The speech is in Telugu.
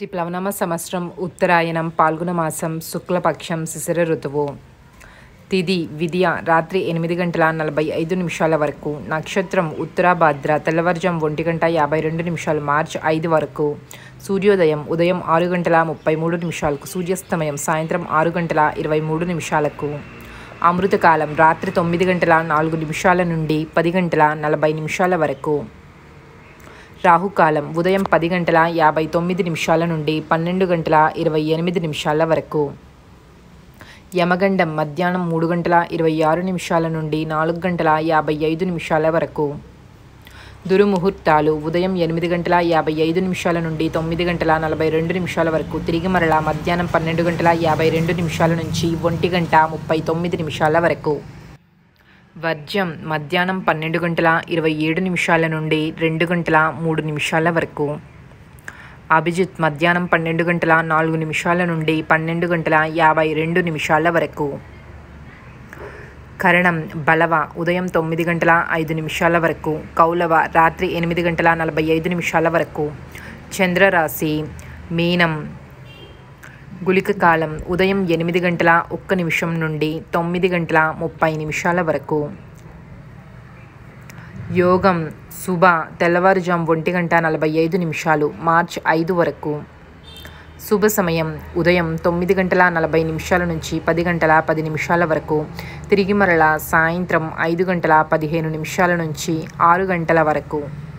శ్రీ ప్లవనామ సంవత్సరం ఉత్తరాయణం పాల్గొన మాసం శుక్లపక్షం శిశిర ఋతువు తిది విద్య రాత్రి ఎనిమిది గంటల నలభై ఐదు నిమిషాల వరకు నక్షత్రం ఉత్తరాభాద్ర తెల్లవారుజాం ఒంటి గంట యాభై రెండు నిమిషాలు మార్చి ఐదు వరకు సూర్యోదయం ఉదయం ఆరు గంటల ముప్పై మూడు నిమిషాలకు సూర్యాస్తమయం సాయంత్రం ఆరు గంటల ఇరవై మూడు నిమిషాలకు అమృతకాలం రాత్రి తొమ్మిది గంటల నాలుగు నిమిషాల నుండి పది గంటల నలభై నిమిషాల వరకు రాహుకాలం ఉదయం పది గంటల యాభై తొమ్మిది నిమిషాల నుండి పన్నెండు గంటల ఇరవై ఎనిమిది నిమిషాల వరకు యమగండం మధ్యాహ్నం మూడు గంటల ఇరవై ఆరు నిమిషాల నుండి నాలుగు గంటల యాభై ఐదు నిమిషాల వరకు దుర్ముహూర్తాలు ఉదయం ఎనిమిది గంటల యాభై ఐదు నిమిషాల నుండి తొమ్మిది గంటల నలభై రెండు నిమిషాల వరకు తిరిగి మరలా మధ్యాహ్నం పన్నెండు గంటల యాభై రెండు నిమిషాల నుంచి ఒంటి గంట ముప్పై తొమ్మిది నిమిషాల వరకు వర్జ్యం మధ్యాహ్నం పన్నెండు గంటల ఇరవై ఏడు నిమిషాల నుండి రెండు గంటల మూడు నిమిషాల వరకు అభిజిత్ మధ్యాహ్నం పన్నెండు గంటల నాలుగు నిమిషాల నుండి పన్నెండు గంటల యాభై రెండు నిమిషాల వరకు కరణం బలవ ఉదయం తొమ్మిది గంటల ఐదు నిమిషాల వరకు కౌలవ రాత్రి ఎనిమిది గంటల నలభై ఐదు నిమిషాల వరకు చంద్రరాశి మీనం గుళిక కాలం ఉదయం ఎనిమిది గంటల ఒక్క నిమిషం నుండి తొమ్మిది గంటల ముప్పై నిమిషాల వరకు యోగం శుభ తెల్లవారుజాం ఒంటి గంట నలభై ఐదు నిమిషాలు మార్చ్ ఐదు వరకు శుభ సమయం ఉదయం తొమ్మిది గంటల నలభై నిమిషాల నుంచి పది గంటల పది నిమిషాల వరకు తిరిగి మరలా సాయంత్రం ఐదు గంటల పదిహేను నిమిషాల నుంచి ఆరు గంటల వరకు